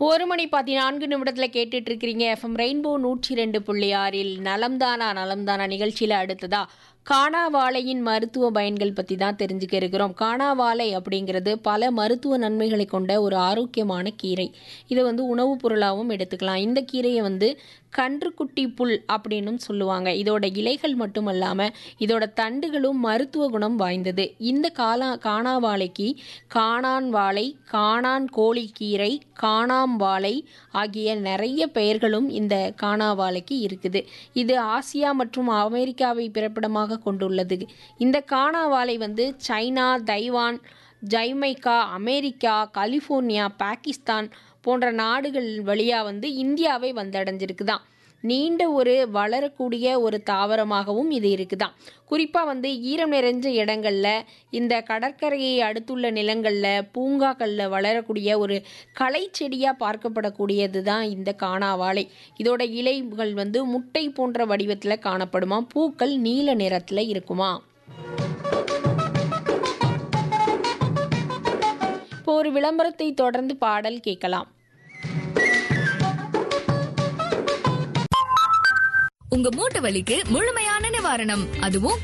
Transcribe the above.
ஒரு மணி பதினான்கு நிமிடத்தில் கேட்டுட்டு இருக்கிறீங்க எஃப்எம் ரெயின்போ நூற்றி ரெண்டு புள்ளி ஆறில் நலம்தானா நலம்தானா நிகழ்ச்சியில் அடுத்ததா காணாவாழையின் மருத்துவ பயன்கள் பற்றி தான் தெரிஞ்சுக்க இருக்கிறோம் காணாவாழை அப்படிங்கிறது பல மருத்துவ நன்மைகளை கொண்ட ஒரு ஆரோக்கியமான கீரை இதை வந்து உணவுப் பொருளாகவும் எடுத்துக்கலாம் இந்த கீரையை வந்து கன்றுக்குட்டி புல் அப்படின்னும் சொல்லுவாங்க இதோட இலைகள் மட்டுமல்லாமல் இதோட தண்டுகளும் மருத்துவ குணம் வாய்ந்தது இந்த காலா காணாவாழைக்கு காணான் வாழை காணான் கோழிக்கீரை காணாம் வாழை ஆகிய நிறைய பெயர்களும் இந்த காணாவாழைக்கு இருக்குது இது ஆசியா மற்றும் அமெரிக்காவை பிறப்பிடமாக கொண்டுள்ளது இந்த காணாவாழை வந்து China Taiwan Jamaica America California Pakistan போன்ற நாடுகள் வழியாக வந்து இந்தியாவை வந்தடைஞ்சிருக்குதான் நீண்ட ஒரு வளரக்கூடிய ஒரு தாவரமாகவும் இது இருக்குதாம் குறிப்பாக வந்து ஈரம் நிறைஞ்ச இடங்களில் இந்த கடற்கரையை அடுத்துள்ள நிலங்களில் பூங்காக்களில் வளரக்கூடிய ஒரு களை செடியாக பார்க்கப்படக்கூடியது தான் இந்த காணாவாழை இதோட இலைகள் வந்து முட்டை போன்ற வடிவத்தில் காணப்படுமா பூக்கள் நீல நிறத்தில் இருக்குமா இப்போ ஒரு விளம்பரத்தை தொடர்ந்து பாடல் கேட்கலாம் உங்க மூட்டு வலிக்கு முழுமையான நிவாரணம் அதுவும்